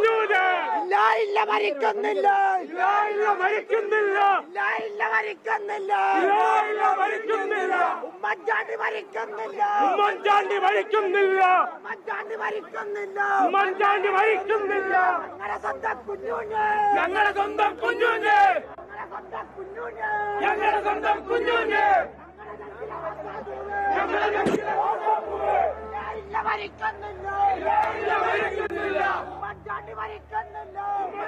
കുഞ്ഞൂന് ഇല്ല ഇല്ല മരിക്കുന്നില്ല ഇല്ല ഇല്ല മരിക്കുന്നില്ല ഇല്ല ഇല്ല മരിക്കുന്നില്ല ഇല്ല ഇല്ല മരിക്കുന്നില്ല ഉമ്മൻചാണ്ടി മരിക്കുന്നില്ല ഉമ്മൻചാണ്ടി മരിക്കുന്നില്ല ഉമ്മൻചാണ്ടി മരിക്കുന്നില്ല ഉമ്മൻചാണ്ടി മരിക്കുന്നില്ല ഞങ്ങളുടെ സ്വന്തം കുഞ്ഞുഞ്ഞ് ഞങ്ങളുടെ സ്വന്തം കുഞ്ഞുഞ്ഞ് ഞങ്ങളുടെ സ്വന്തം കുഞ്ഞുഞ്ഞ് ഞങ്ങളുടെ സ്വന്തം കുഞ്ഞുഞ്ഞ് ഞങ്ങളുടെ നെഞ്ചിലെ ഓർമ്മപ്പൂവ്. ഇല്ല ഇല്ല മരിക്കുന്നില്ല ഇല്ല മരിക്കുന്നില്ല ഉമ്മൻചാണ്ടി മരിക്കുന്നില്ല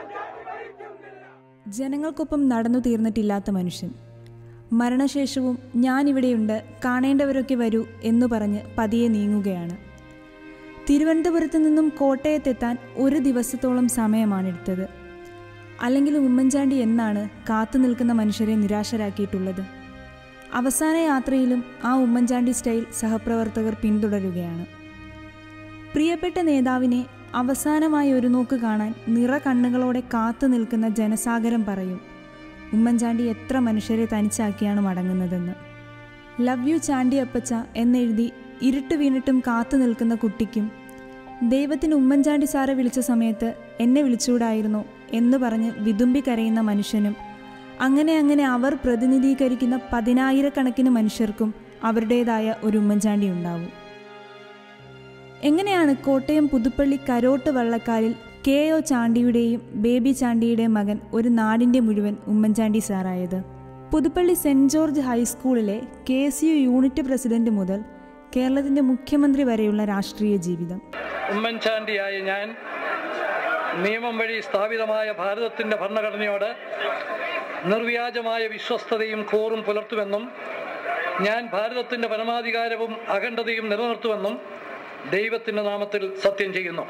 ജനങ്ങൾക്കൊപ്പം നടന്നു തീർന്നിട്ടില്ലാത്ത മനുഷ്യൻ മരണശേഷവും ഞാനിവിടെയുണ്ട് കാണേണ്ടവരൊക്കെ വരൂ എന്നു പറഞ്ഞ് പതിയെ നീങ്ങുകയാണ് തിരുവനന്തപുരത്ത് നിന്നും കോട്ടയത്തെത്താൻ ഒരു ദിവസത്തോളം സമയമാണെടുത്തത് അല്ലെങ്കിൽ ഉമ്മൻചാണ്ടി എന്നാണ് കാത്തു നിൽക്കുന്ന മനുഷ്യരെ നിരാശരാക്കിയിട്ടുള്ളത് അവസാന യാത്രയിലും ആ ഉമ്മൻചാണ്ടി സ്റ്റൈൽ സഹപ്രവർത്തകർ പിന്തുടരുകയാണ് പ്രിയപ്പെട്ട നേതാവിനെ അവസാനമായി ഒരു നോക്ക് കാണാൻ നിറ കണ്ണുകളോടെ കാത്തു നിൽക്കുന്ന ജനസാഗരം പറയും ഉമ്മൻചാണ്ടി എത്ര മനുഷ്യരെ തനിച്ചാക്കിയാണ് മടങ്ങുന്നതെന്ന് ലവ് യു ചാണ്ടി അപ്പച്ച എന്നെഴുതി ഇരുട്ട് വീണിട്ടും കാത്തു നിൽക്കുന്ന കുട്ടിക്കും ദൈവത്തിന് ഉമ്മൻചാണ്ടി സാറെ വിളിച്ച സമയത്ത് എന്നെ വിളിച്ചുകൂടായിരുന്നോ എന്ന് പറഞ്ഞ് വിതുമ്പി കരയുന്ന മനുഷ്യനും അങ്ങനെ അങ്ങനെ അവർ പ്രതിനിധീകരിക്കുന്ന പതിനായിരക്കണക്കിന് മനുഷ്യർക്കും അവരുടേതായ ഒരു ഉമ്മൻചാണ്ടി ഉണ്ടാവും എങ്ങനെയാണ് കോട്ടയം പുതുപ്പള്ളി കരോട്ട് വള്ളക്കാലിൽ കെ ഒ ചാണ്ടിയുടെയും ബേബി ചാണ്ടിയുടെയും മകൻ ഒരു നാടിൻ്റെ മുഴുവൻ ഉമ്മൻചാണ്ടി സാറായത് പുതുപ്പള്ളി സെൻറ് ജോർജ് ഹൈസ്കൂളിലെ K S U unit president മുതൽ കേരളത്തിൻ്റെ മുഖ്യമന്ത്രി വരെയുള്ള രാഷ്ട്രീയ ജീവിതം ഉമ്മൻചാണ്ടിയായ ഞാൻ നിയമം വഴി സ്ഥാപിതമായ ഭാരതത്തിൻ്റെ ഭരണഘടനയോട് നിർവ്യാജമായ വിശ്വസ്തതയും കൂറും പുലർത്തുമെന്നും ഞാൻ ഭാരതത്തിൻ്റെ പരമാധികാരവും അഖണ്ഡതയും നിലനിർത്തുമെന്നും ദൈവത്തിൻ്റെ നാമത്തിൽ സത്യം ചെയ്യുന്നു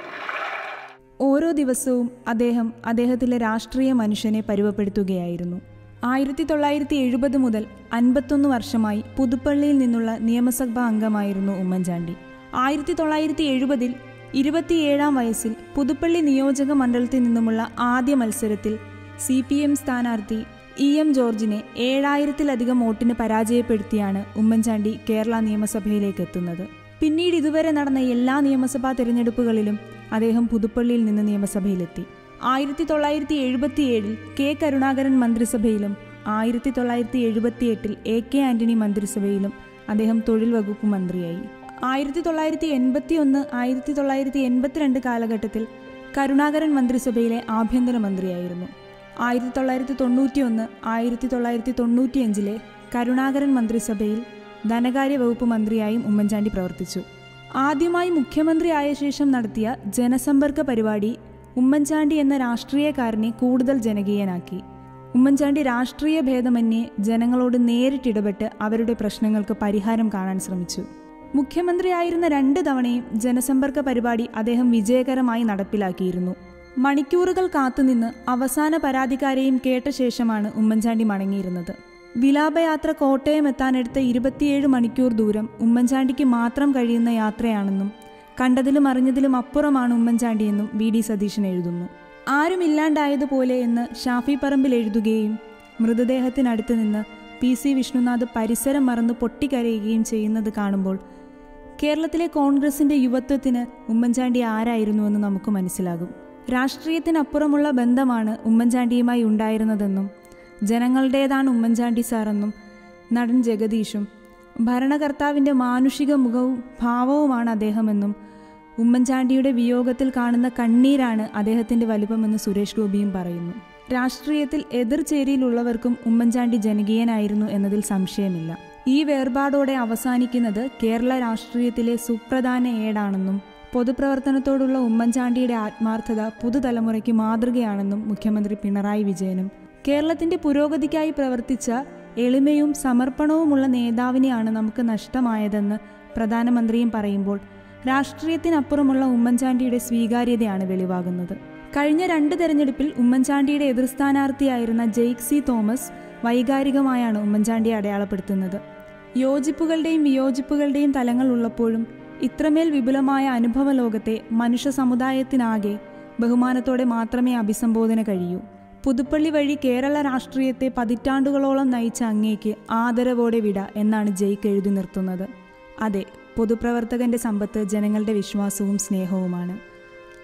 ഓരോ ദിവസവും അദ്ദേഹം അദ്ദേഹത്തിലെ രാഷ്ട്രീയ മനുഷ്യനെ പരുവപ്പെടുത്തുകയായിരുന്നു ആയിരത്തി തൊള്ളായിരത്തി എഴുപത് മുതൽ അൻപത്തൊന്ന് വർഷമായി പുതുപ്പള്ളിയിൽ നിന്നുള്ള നിയമസഭാ അംഗമായിരുന്നു ഉമ്മൻചാണ്ടി ആയിരത്തി തൊള്ളായിരത്തി എഴുപതിൽ ഇരുപത്തിയേഴാം വയസ്സിൽ പുതുപ്പള്ളി നിയോജക മണ്ഡലത്തിൽ നിന്നുമുള്ള ആദ്യ മത്സരത്തിൽ സി പി എം സ്ഥാനാർത്ഥി ഇ എം ജോർജിനെ ഏഴായിരത്തിലധികം വോട്ടിന് പരാജയപ്പെടുത്തിയാണ് ഉമ്മൻചാണ്ടി കേരള നിയമസഭയിലേക്ക് എത്തുന്നത് പിന്നീട് ഇതുവരെ നടന്ന എല്ലാ നിയമസഭാ തെരഞ്ഞെടുപ്പുകളിലും അദ്ദേഹം പുതുപ്പള്ളിയിൽ നിന്ന് നിയമസഭയിലെത്തി ആയിരത്തി തൊള്ളായിരത്തി എഴുപത്തിയേഴിൽ കെ കരുണാകരൻ മന്ത്രിസഭയിലും ആയിരത്തി തൊള്ളായിരത്തി എഴുപത്തിയെട്ടിൽ എ കെ ആന്റണി മന്ത്രിസഭയിലും അദ്ദേഹം തൊഴിൽ വകുപ്പ് മന്ത്രിയായി ആയിരത്തി തൊള്ളായിരത്തി എൺപത്തി ഒന്ന് ആയിരത്തി തൊള്ളായിരത്തി എൺപത്തിരണ്ട് കാലഘട്ടത്തിൽ കരുണാകരൻ മന്ത്രിസഭയിലെ ആഭ്യന്തരമന്ത്രിയായിരുന്നു ആയിരത്തി തൊള്ളായിരത്തി തൊണ്ണൂറ്റി ഒന്ന് ആയിരത്തി തൊള്ളായിരത്തി തൊണ്ണൂറ്റിയഞ്ചിലെ കരുണാകരൻ മന്ത്രിസഭയിൽ ധനകാര്യ വകുപ്പ് മന്ത്രിയായും ഉമ്മൻചാണ്ടി പ്രവർത്തിച്ചു ആദ്യമായി മുഖ്യമന്ത്രിയായ ശേഷം നടത്തിയ ജനസമ്പർക്ക പരിപാടി ഉമ്മൻചാണ്ടി എന്ന രാഷ്ട്രീയക്കാരനെ കൂടുതൽ ജനകീയനാക്കി ഉമ്മൻചാണ്ടി രാഷ്ട്രീയ ഭേദമന്യേ ജനങ്ങളോട് നേരിട്ടിടപെട്ട് അവരുടെ പ്രശ്നങ്ങൾക്ക് പരിഹാരം കാണാൻ ശ്രമിച്ചു മുഖ്യമന്ത്രിയായിരുന്ന രണ്ട് തവണയും ജനസമ്പർക്ക പരിപാടി അദ്ദേഹം വിജയകരമായി നടപ്പിലാക്കിയിരുന്നു മണിക്കൂറുകൾ കാത്തുനിന്ന് അവസാന പരാതിക്കാരെയും കേട്ട ശേഷമാണ് ഉമ്മൻചാണ്ടി മടങ്ങിയിരുന്നത് വിലാപയാത്ര കോട്ടയം എത്താനെടുത്ത ഇരുപത്തിയേഴ് മണിക്കൂർ ദൂരം ഉമ്മൻചാണ്ടിക്ക് മാത്രം കഴിയുന്ന യാത്രയാണെന്നും കണ്ടതിലും അറിഞ്ഞതിലും അപ്പുറമാണ് ഉമ്മൻചാണ്ടിയെന്നും വി ഡി സതീശൻ എഴുതുന്നു ആരുമില്ലാണ്ടായതുപോലെ എന്ന് ഷാഫി പറമ്പിൽ എഴുതുകയും മൃതദേഹത്തിനടുത്ത് നിന്ന് പി സി വിഷ്ണുനാഥ് പരിസരം മറന്ന് പൊട്ടിക്കരയുകയും ചെയ്യുന്നത് കാണുമ്പോൾ കേരളത്തിലെ കോൺഗ്രസിന്റെ യുവത്വത്തിന് ഉമ്മൻചാണ്ടി ആരായിരുന്നുവെന്ന് നമുക്ക് മനസ്സിലാകും രാഷ്ട്രീയത്തിനപ്പുറമുള്ള ബന്ധമാണ് ഉമ്മൻചാണ്ടിയുമായി ഉണ്ടായിരുന്നതെന്നും ജനങ്ങളുടേതാണ് ഉമ്മൻചാണ്ടി സാറെന്നും നടൻ ജഗദീഷും ഭരണകർത്താവിൻ്റെ മാനുഷിക മുഖവും ഭാവവുമാണ് അദ്ദേഹമെന്നും ഉമ്മൻചാണ്ടിയുടെ വിയോഗത്തിൽ കാണുന്ന കണ്ണീരാണ് അദ്ദേഹത്തിൻ്റെ വലുപ്പമെന്ന് സുരേഷ് ഗോപിയും പറയുന്നു രാഷ്ട്രീയത്തിൽ എതിർചേരിയിലുള്ളവർക്കും ഉമ്മൻചാണ്ടി ജനകീയനായിരുന്നു എന്നതിൽ സംശയമില്ല ഈ വേർപാടോടെ അവസാനിക്കുന്നത് കേരള രാഷ്ട്രീയത്തിലെ സുപ്രധാന ഏടാണെന്നും പൊതുപ്രവർത്തനത്തോടുള്ള ഉമ്മൻചാണ്ടിയുടെ ആത്മാർത്ഥത പുതുതലമുറയ്ക്ക് മാതൃകയാണെന്നും മുഖ്യമന്ത്രി പിണറായി വിജയനും കേരളത്തിന്റെ പുരോഗതിക്കായി പ്രവർത്തിച്ച എളിമയും സമർപ്പണവുമുള്ള നേതാവിനെയാണ് നമുക്ക് നഷ്ടമായതെന്ന് പ്രധാനമന്ത്രിയും പറയുമ്പോൾ രാഷ്ട്രീയത്തിനപ്പുറമുള്ള ഉമ്മൻചാണ്ടിയുടെ സ്വീകാര്യതയാണ് വെളിവാകുന്നത് കഴിഞ്ഞ രണ്ട് തെരഞ്ഞെടുപ്പിൽ ഉമ്മൻചാണ്ടിയുടെ എതിർ സ്ഥാനാർത്ഥിയായിരുന്ന ജെയ്ക് സി തോമസ് വൈകാരികമായാണ് ഉമ്മൻചാണ്ടിയെ അടയാളപ്പെടുത്തുന്നത് യോജിപ്പുകളുടെയും വിയോജിപ്പുകളുടെയും തലങ്ങൾ ഉള്ളപ്പോഴും ഇത്രമേൽ വിപുലമായ അനുഭവ ലോകത്തെ മനുഷ്യ സമുദായത്തിനാകെ ബഹുമാനത്തോടെ മാത്രമേ അഭിസംബോധന കഴിയൂ പുതുപ്പള്ളി വഴി കേരള രാഷ്ട്രീയത്തെ പതിറ്റാണ്ടുകളോളം നയിച്ച അങ്ങേക്ക് ആദരവോടെ വിട എന്നാണ് ജയ്ക്ക് എഴുതി നിർത്തുന്നത് അതെ പൊതുപ്രവർത്തകന്റെ സമ്പത്ത് ജനങ്ങളുടെ വിശ്വാസവും സ്നേഹവുമാണ്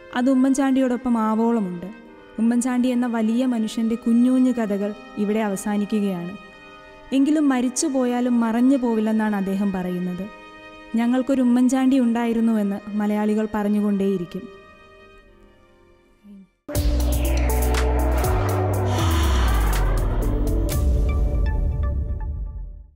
അത് ഉമ്മൻചാണ്ടിയോടൊപ്പം ആവോളമുണ്ട് ഉമ്മൻചാണ്ടി എന്ന വലിയ മനുഷ്യൻ്റെ കുഞ്ഞുകുഞ്ഞു കഥകൾ ഇവിടെ അവസാനിക്കുകയാണ് എങ്കിലും മരിച്ചു പോയാലും മറഞ്ഞു പോവില്ലെന്നാണ് അദ്ദേഹം പറയുന്നത് ഞങ്ങൾക്കൊരു ഉമ്മൻചാണ്ടി ഉണ്ടായിരുന്നുവെന്ന് മലയാളികൾ പറഞ്ഞുകൊണ്ടേയിരിക്കും